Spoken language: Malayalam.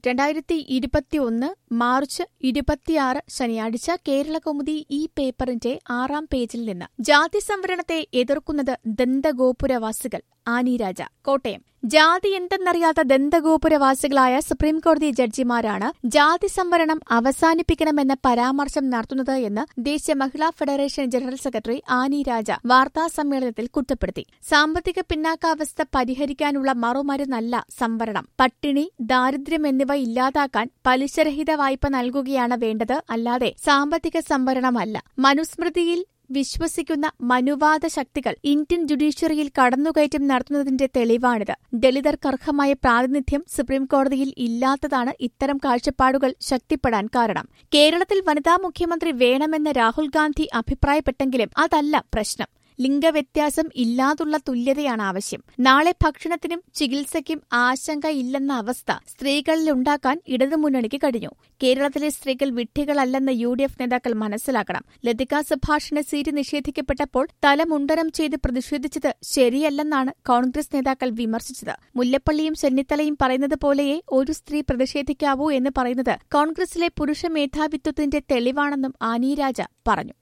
രണ്ടായിരത്തി ഇരുപത്തിയൊന്ന് മാർച്ച് ഇരുപത്തിയാറ് ശനിയാഴ്ച കേരളകൗമുദി ഈ പേപ്പറിന്റെ ആറാം പേജിൽ നിന്ന് ജാതി സംവരണത്തെ എതിർക്കുന്നത് ദന്തഗോപുരവാസികൾ ആനി രാജ കോട്ടയം ജാതി എന്തെന്നറിയാത്ത ദന്തഗോപുരവാസികളായ സുപ്രീംകോടതി ജഡ്ജിമാരാണ് ജാതി സംവരണം അവസാനിപ്പിക്കണമെന്ന പരാമർശം നടത്തുന്നത് എന്ന് ദേശീയ Mahila federation general secretary Annie Raja വാർത്താസമ്മേളനത്തിൽ കുറ്റപ്പെടുത്തി സാമ്പത്തിക പിന്നാക്കാവസ്ഥ പരിഹരിക്കാനുള്ള മറുമരുന്നല്ല സംവരണം പട്ടിണി ദാരിദ്ര്യം എന്നിവ ഇല്ലാതാക്കാൻ പലിശരഹിത വായ്പ നൽകുകയാണ് വേണ്ടത് അല്ലാതെ സാമ്പത്തിക സംവരണമല്ല മനുസ്മൃതിയിൽ വിശ്വസിക്കുന്ന മനുവാദ ശക്തികൾ ഇന്ത്യൻ ജുഡീഷ്യറിയിൽ കടന്നുകയറ്റം നടത്തുന്നതിന്റെ തെളിവാണിത് ദളിതർക്കർഹമായ പ്രാതിനിധ്യം സുപ്രീംകോടതിയിൽ ഇല്ലാത്തതാണ് ഇത്തരം കാഴ്ചപ്പാടുകൾ ശക്തിപ്പെടാൻ കാരണം കേരളത്തിൽ വനിതാ മുഖ്യമന്ത്രി വേണമെന്ന് രാഹുൽ ഗാന്ധി അഭിപ്രായപ്പെട്ടെങ്കിലും അതല്ല പ്രശ്നം ലിംഗവ്യത്യാസം ഇല്ലാതുള്ള തുല്യതയാണ് ആവശ്യം നാളെ ഭക്ഷണത്തിനും ചികിത്സയ്ക്കും ആശങ്ക ഇല്ലെന്ന അവസ്ഥ സ്ത്രീകളിലുണ്ടാക്കാൻ ഇടതുമുന്നണിക്ക് കഴിഞ്ഞു കേരളത്തിലെ സ്ത്രീകൾ വിഡ്ഢികളല്ലെന്ന് യു ഡി എഫ് നേതാക്കൾ മനസ്സിലാക്കണം ലതിക സുഭാഷിന് സീറ്റ് നിഷേധിക്കപ്പെട്ടപ്പോൾ തലമുണ്ടനം ചെയ്ത് പ്രതിഷേധിച്ചത് ശരിയല്ലെന്നാണ് കോൺഗ്രസ് നേതാക്കൾ വിമർശിച്ചത് മുല്ലപ്പള്ളിയും ചെന്നിത്തലയും പറയുന്നത് പോലെയേ ഒരു സ്ത്രീ പ്രതിഷേധിക്കാവൂ എന്ന് പറയുന്നത് കോൺഗ്രസിലെ പുരുഷ മേധാവിത്വത്തിന്റെ തെളിവാണെന്നും ആനി രാജ പറഞ്ഞു